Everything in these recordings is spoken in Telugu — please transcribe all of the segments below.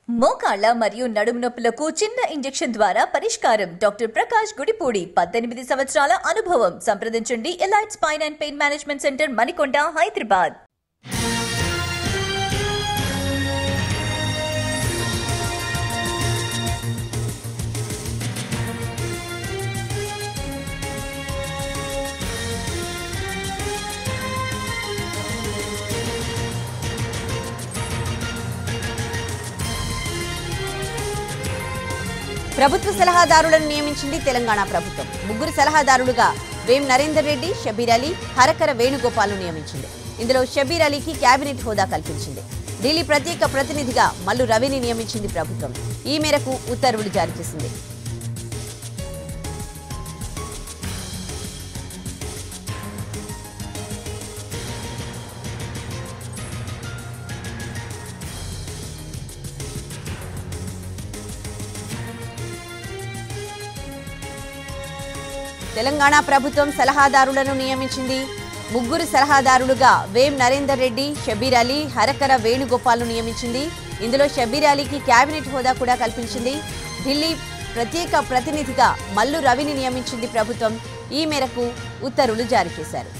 మోకాళ్ల మరియు నడుము నొప్పులకు చిన్న ఇంజెక్షన్ ద్వారా పరిష్కారం డాక్టర్ ప్రకాష్ గుడిపూడి పద్దెనిమిది సంవత్సరాల అనుభవం సంప్రదించండి elite spine and pain management centre Manikonda Hyderabad ప్రభుత్వ సలహాదారులను నియమించింది తెలంగాణ ప్రభుత్వం ముగ్గురు సలహాదారులుగా వేం నరేందర్ రెడ్డి షబీర్ అలీ హరకర వేణుగోపాల్ను నియమించింది ఇందులో షబీర్ అలీకి కేబినెట్ హోదా కల్పించింది ఢిల్లీ ప్రత్యేక ప్రతినిధిగా మల్లు రవిని నియమించింది ప్రభుత్వం ఈ మేరకు ఉత్తర్వులు జారీ చేసింది తెలంగాణ ప్రభుత్వం సలహాదారులను నియమించింది ముగ్గురు సలహాదారులుగా వేం నరేందర్ రెడ్డి షబీర్ అలీ హరకర వేణుగోపాల్ను నియమించింది ఇందులో షబీర్ అలీకి కేబినెట్ హోదా కూడా కల్పించింది ఢిల్లీ ప్రత్యేక ప్రతినిధిగా మల్లు రవిని నియమించింది ప్రభుత్వం ఈ మేరకు ఉత్తర్వులు జారీ చేశారు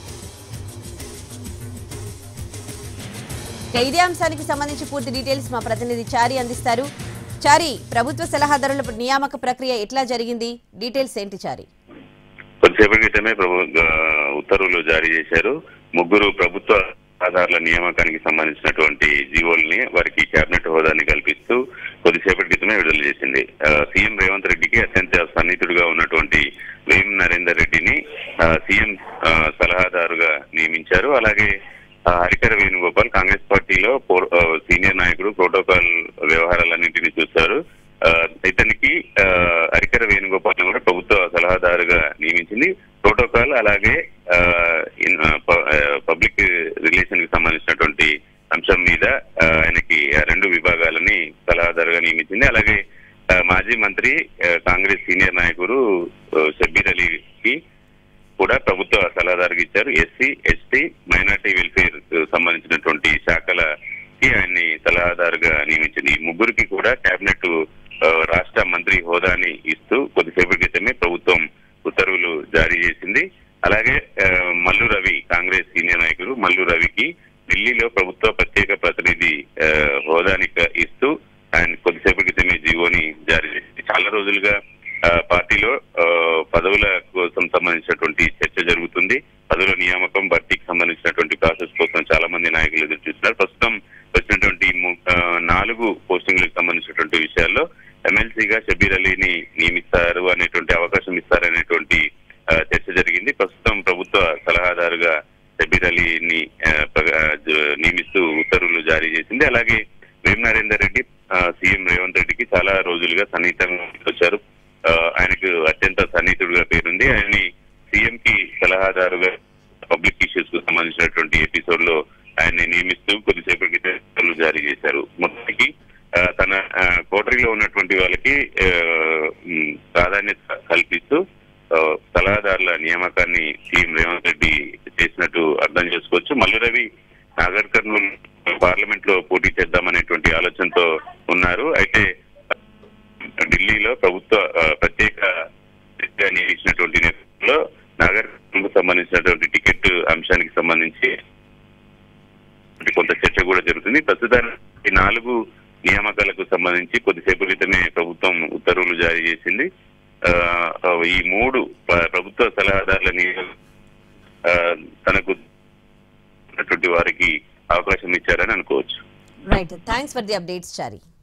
ఇక ఇదే అంశానికి సంబంధించి పూర్తి డీటెయిల్స్ మా ప్రతినిధి చారి అందిస్తారు చారి ప్రభుత్వ సలహాదారుల నియామక ప్రక్రియ ఎట్లా జరిగింది డీటెయిల్స్ ఏంటి చారి కొద్దిసేపటి క్రితమే ప్రభు ఆ, ఉత్తర్వులు జారీ చేశారు ముగ్గురు ప్రభుత్వ ఆధారాల నియామకానికి సంబంధించినటువంటి జీవోల్ని వారికి కేబినెట్ హోదాని కల్పిస్తూ కొద్దిసేపటి క్రితమే విడుదల చేసింది ఆ, సీఎం రేవంత్ రెడ్డికి అత్యంత సన్నిహితుడిగా ఉన్నటువంటి వేం నరేందర్ రెడ్డిని ఆ, సీఎం ఆ, సలహాదారుగా నియమించారు అలాగే ఆ, హరికర వేణుగోపాల్ కాంగ్రెస్ పార్టీలో పో- ఆ, సీనియర్ నాయకుడు ప్రోటోకాల్ వ్యవహారాలన్నింటినీ చూస్తారు ఆ, ఇతనికి ఆ, హరికర వేణుగోపాల్ కూడా ప్రభుత్వ సలహాదారుగా నియమించింది ప్రోటోకాల్ అలాగే ఆ, ఇన్- ఆ, ప- ఆ, పబ్లిక్ రిలేషన్ కి సంబంధించినటువంటి అంశం మీద ఆ, ఆయనకి ఆ రెండు విభాగాలని సలహాదారుగా నియమించింది అలాగే ఆ, మాజీ మంత్రి ఆ, కాంగ్రెస్ సీనియర్ నాయకుడు ఆ, షబ్బీర్ అలీకి కూడా ప్రభుత్వ సలహాదారుగా ఇచ్చారు ఎస్సీ ఎస్టీ మైనార్టీ వెల్ఫేర్ కు సంబంధించినటువంటి శాఖలకి ఆయన్ని సలహాదారుగా నియమించింది ఈ ముగ్గురికి కూడా కేబినెట్ ఆ, రాష్ట్ర మంత్రి హోదాని ఇస్తూ కొద్దిసేపటి క్రితమే ప్రభుత్వం ఉత్తర్వులు జారీ చేసింది అలాగే ఆ, మల్లు రవి కాంగ్రెస్ సీనియర్ నాయకుడు మల్లు రవికి ఢిల్లీలో ప్రభుత్వ ప్రత్యేక ప్రతినిధి ఆ, హోదాని క- ఇస్తూ ఆయన కొద్దిసేపటి క్రితమే జీవోని జారీ చేసింది చాలా రోజులుగా ఆ, పార్టీలో ఆ, పదవుల కోసం సంబంధించినటువంటి చర్చ జరుగుతుంది పదవుల నియామకం భర్తీకి సంబంధించినటువంటి ప్రాసెస్ కోసం చాలా మంది నాయకులు ఎదురు చూస్తున్నారు ప్రస్తుతం వచ్చినటువంటి ము- ఆ, నాలుగు పోస్టింగ్లకు సంబంధించినటువంటి విషయాల్లో ఎమ్మెల్సీగా షబీర్ అలీని నియమిస్తారు అనేటువంటి అవకాశం ఇస్తారనేటువంటి ఆ, చర్చ జరిగింది ప్రస్తుతం ప్రభుత్వ సలహాదారుగా షబీర్ అలీని ఆ, ప్రగ- ఆ, జ- నియమిస్తూ ఉత్తర్వులు జారీ చేసింది అలాగే వేం నరేందర్ రెడ్డి ఆ, సీఎం రేవంత్ రెడ్డికి చాలా రోజులుగా సన్నిహితంగా వచ్చారు ఆ, ఆయనకు అత్యంత సన్నిహితుడిగా పేరుంది ఆయన్ని సీఎం కి సలహాదారుగా పబ్లిక్ ఇష్యూస్ కు సంబంధించినటువంటి ఎపిసోడ్ లో ఆయన్ని నియమిస్తూ కొద్దిసేపటి క్రితం ఉత్తర్వులు జారీ చేశారు మొత్తానికి ఆ, తన ఆ, కోటరీలో ఉన్నటువంటి వాళ్ళకి ఆ, ఉమ్, ప్రాధాన్యత కల్పిస్తూ ఆ, సలహాదారుల నియామకాన్ని సీఎం రేవంత్ రెడ్డి చేసినట్టు అర్థం చేసుకోవచ్చు మల్లు రవి నాగర్ కర్నూలు పార్లమెంట్ లో పోటీ చేద్దామనేటువంటి ఆలోచనతో ఉన్నారు అయితే ఢిల్లీలో ప్రభుత్వ ఆ, ప్రత్యేక గా నియమించినటువంటి నేపథ్యంలో నాగర్ కర్నూలుకు సంబంధించినటువంటి టికెట్ అంశానికి సంబంధించి కొంత చర్చ కూడా జరుగుతుంది ప్రస్తుతానికి నాలుగు నియామకాలకు సంబంధించి కొద్దిసేపు క్రితమే ప్రభుత్వం ఉత్తర్వులు జారీ చేసింది ఆ, ఈ మూడు ప్ర- ప్రభుత్వ సలహాదారుల నియమ ఆ, తనకు ఉన్నటువంటి వారికి అవకాశం ఇచ్చారని అనుకోవచ్చు right thanks for the updates Chari